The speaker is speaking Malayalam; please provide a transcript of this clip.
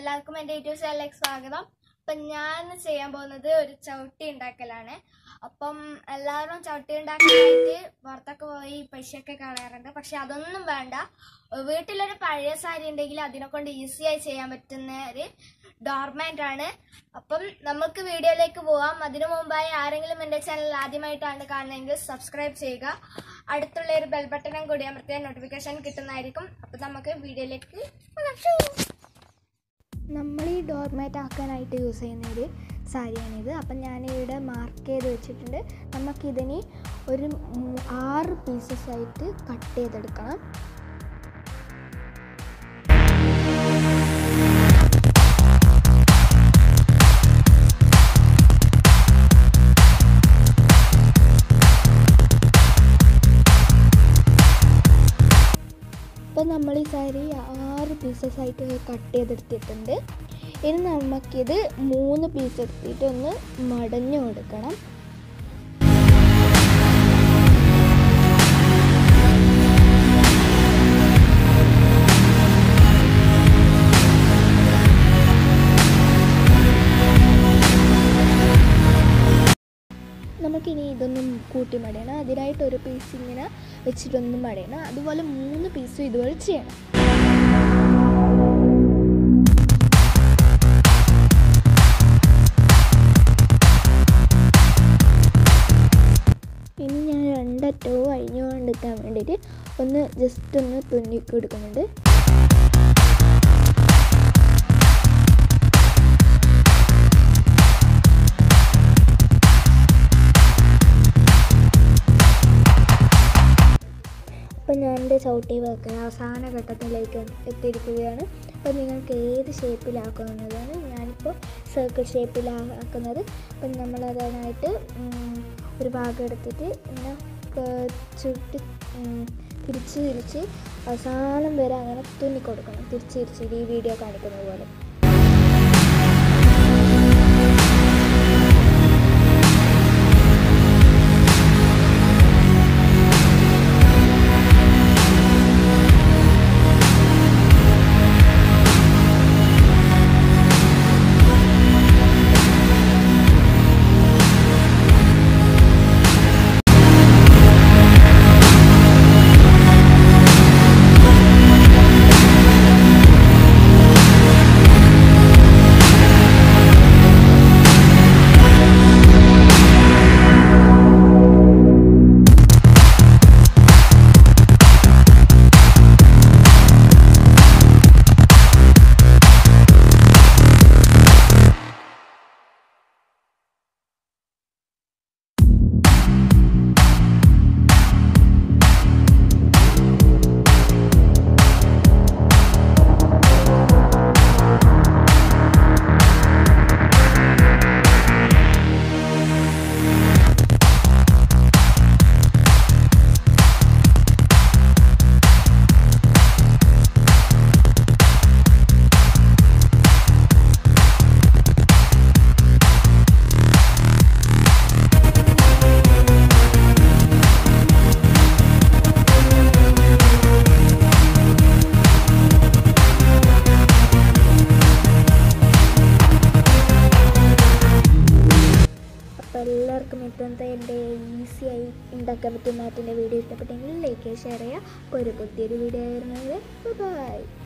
എല്ലാവർക്കും എൻ്റെ യൂട്യൂബ് ചാനലിലേക്ക് സ്വാഗതം അപ്പം ഞാൻ ചെയ്യാൻ പോകുന്നത് ഒരു ചവിട്ടി ഉണ്ടാക്കലാണ് അപ്പം എല്ലാവരും ചവിട്ടി ഉണ്ടാക്കാനായിട്ട് പുറത്തൊക്കെ പോയി പൈസയൊക്കെ കളയാറുണ്ട് പക്ഷെ അതൊന്നും വേണ്ട വീട്ടിലൊരു പഴയ സാരി ഉണ്ടെങ്കിൽ അതിനെ കൊണ്ട് ഈസിയായി ചെയ്യാൻ പറ്റുന്ന ഒരു ഡോർമാൻ്റ് ആണ് അപ്പം നമുക്ക് വീഡിയോയിലേക്ക് പോവാം അതിനു മുമ്പായി ആരെങ്കിലും എൻ്റെ ചാനൽ ആദ്യമായിട്ടാണ് കാണുന്നതെങ്കിൽ സബ്സ്ക്രൈബ് ചെയ്യുക അടുത്തുള്ള ഒരു ബെൽ ബട്ടണും കൂടി അമർത്തിയാൽ നോട്ടിഫിക്കേഷൻ കിട്ടുന്നതായിരിക്കും അപ്പം നമുക്ക് വീഡിയോയിലേക്ക് പോകാം. ഷൂ. നമ്മൾ ഈ ഡോർമാറ്റ് ആക്കാനായിട്ട് യൂസ് ചെയ്യുന്ന ഒരു സാരിയാണിത് അപ്പം ഞാനിവിടെ മാർക്ക് ചെയ്ത് വെച്ചിട്ടുണ്ട് നമുക്കിതിന് ഒരു മൂ- ആറ് പീസസ് ആയിട്ട് കട്ട് ചെയ്തെടുക്കണം അപ്പോൾ നമ്മൾ ഈ സാരി ആറ് പീസസ് ആയിട്ട് കട്ട് ചെയ്തെടുത്തിട്ടുണ്ട് ഇനി നമുക്കിത് മൂന്ന് പീസ് എടുത്തിട്ട് ഒന്ന് മടഞ്ഞു കൊടുക്കണം നമുക്കിനി ഇതൊന്നും കൂട്ടി മടയണം അതിനായിട്ട് ഒരു പീസ് ഇങ്ങനെ വെച്ചിട്ടൊന്നും മടയണം അതുപോലെ മൂന്ന് പീസും ഇതുപോലെ ചെയ്യണം ഇനി ഞാൻ രണ്ടറ്റവും അഴിഞ്ഞു കൊണ്ടിരിക്കാൻ വേണ്ടിയിട്ട് ഒന്ന് ജസ്റ്റ് ഒന്ന് തുന്നി കൊടുക്കുന്നുണ്ട് അപ്പം ഞാൻ എൻ്റെ ചവിട്ടി വെക്കുന്ന അവസാന ഘട്ടത്തിലേക്ക് എത്തിയിരിക്കുകയാണ് അപ്പോൾ നിങ്ങൾക്ക് ഏത് ഷേപ്പിലാക്കുന്നതാണ് ഞാനിപ്പോൾ സർക്കിൾ ഷേപ്പിലാക്കുന്നത് അപ്പം നമ്മളതിനായിട്ട് ഉം, ഒരു ഭാഗം എടുത്തിട്ട് ഇങ്ങനെ ക- ചുറ്റി ഉം, തിരിച്ച് തിരിച്ച് അവസാനം വരെ അങ്ങനെ തുന്നി കൊടുക്കണം തിരിച്ച് തിരിച്ച് ഈ വീഡിയോ കാണിക്കുന്നത് പോലെ അപ്പോൾ എല്ലാവർക്കും ഇപ്പോഴത്തെ എൻ്റെ ഈസിയായി ഉണ്ടാക്കാൻ പറ്റുന്ന മാറ്റിൻ്റെ വീഡിയോ ഇഷ്ടപ്പെട്ടെങ്കിൽ ലൈക്ക് ഷെയർ ചെയ്യുക അപ്പോൾ ഒരു പുതിയൊരു വീഡിയോ ആയിരുന്നത് ബൈ